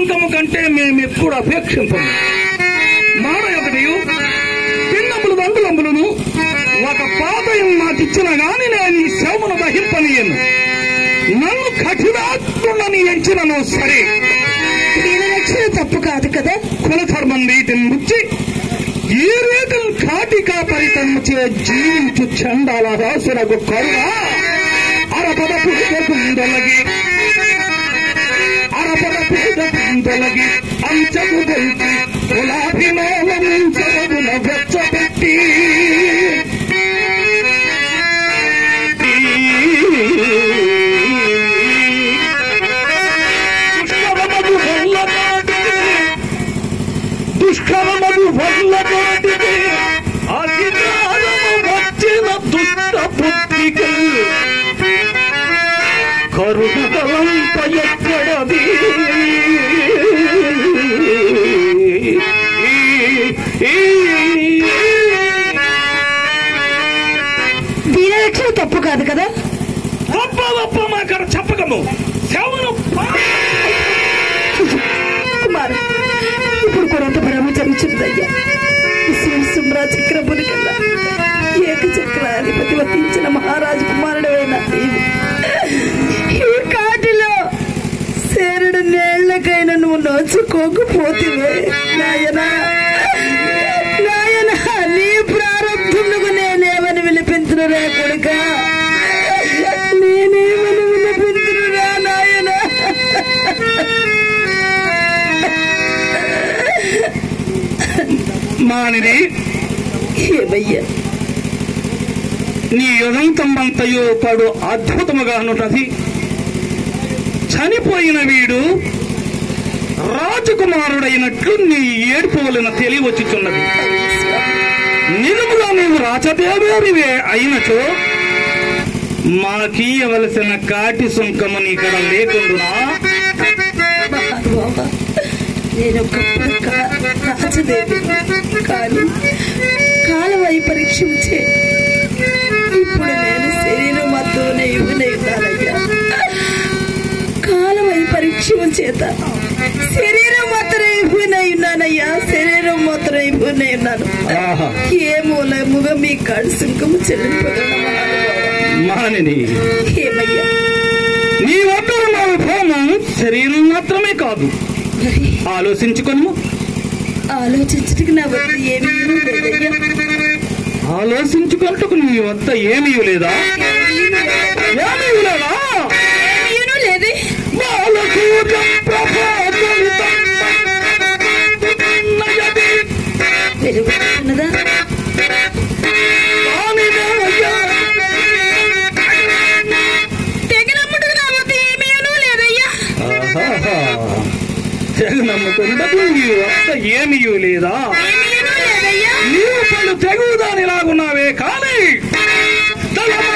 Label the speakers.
Speaker 1: సుంకము కంటే మేమెప్పుడు అపేక్షింపము మాట ఒకటియు పిండములు దండులంబులను ఒక పాదయం నాకిచ్చిన గాని నేను ఈ శవమును దహింపనీయను నన్ను కఠినాత్ముడని ఎంచినను సరే
Speaker 2: దీని రక్షణ తప్పు కాదు కదా
Speaker 1: కులధర్మం వీటిని ముచ్చి ఈ రీతిని కాటికా పరితముచే జీవించు చండాల రాసులకు కరుణ అరపద పుస్తకుందొలగి అరపద పుస్తకుందొలగి అంచకు గొల్చి కులాభిమానమున వెచ్చబెట్టి దుష్కరమగు వల్లనాటికి దుష్కరమగు వల్లనాటికి అధికారము వచ్చిన దుష్ట బుద్ధికి కరుణలంత ఎక్కడది
Speaker 2: దీని రక్షణ తప్పు కాదు కదా
Speaker 1: గొప్ప గొప్ప మాకడ చెప్పకము శవను
Speaker 2: కుమారు ఇప్పుడు కూడా అంత బ్రహ్మచరించిందయ్యా సింహసుమ్రా చక్రపురి కల్లా ఏకచక్రాధిపతి వహించిన మహారాజు కుమారుడైన నీవు ఈ కాటిలో సేరుడు నేళ్లకైనా నువ్వు నోచుకోకపోతివే నాయనా నాయనా నీ ప్రారంభములకు నేనేమని వినిపించను రా కొడుక నేనేమని వినిపించను రా నాయనా
Speaker 1: మానిది
Speaker 2: ఏమయ్యా
Speaker 1: నీ యుగంతంబంతయో పడు అద్భుతముగానున్నది చనిపోయిన వీడు రాజకుమారుడైనట్లు నీ ఏడుపోవలన తెలియవచ్చుచున్నది నిజముగా నీవు రాజదేవేరివే అయినచో మాకీయవలసిన కాటి సుంకము ఇక్కడ లేకుండునా
Speaker 2: మహానుభావ నేను ఒకప్పుడు కా- రాజదేవి కానీ కాలవై పరీక్షించే ఇప్పుడు నేను శరీరం మాత్రమే ఇవ్వలేదయ్యా కాలవై పరీక్షం చేత శరీరం మాత్రం ఇవ్వనై ఉన్నానయ్యా శరీరం మాత్రం ఇవ్వనై ఉన్నాను
Speaker 1: ఆహా
Speaker 2: ఏ మూలముగా మీ కాడు సుంకము చెల్లింపగలను మహానుభావ
Speaker 1: మానిని
Speaker 2: ఏమయ్యా
Speaker 1: నీ వద్ద ఉన్న విభవము శరీరం మాత్రమే కాదు
Speaker 2: మరి
Speaker 1: ఆలోచించుకొను
Speaker 2: ఆలోచించడానికి నా వద్ద ఏమీ లేదయ్యా
Speaker 1: ఆలోచించుకొనుటకు నీ వద్ద ఏమీ లేదా ఏమీ లేదా
Speaker 2: ఏమీ లేదే
Speaker 1: బాలసూర్యం ప్రభాకరితం నయతి
Speaker 2: వెలుగుతున్నదా
Speaker 1: వాణిదేవయ్యా.
Speaker 2: తెగనమ్ముడు నా వద్ద ఏమీ లేదయ్యా
Speaker 1: ఆహాహా. తెగ నమ్ముకున్నటకు నీ వద్ద ఏమీ లేదా
Speaker 2: ఏమీ లేదయ్యా
Speaker 1: నీవు పలు తెగుదానిలాగున్నావే కానీ తలమ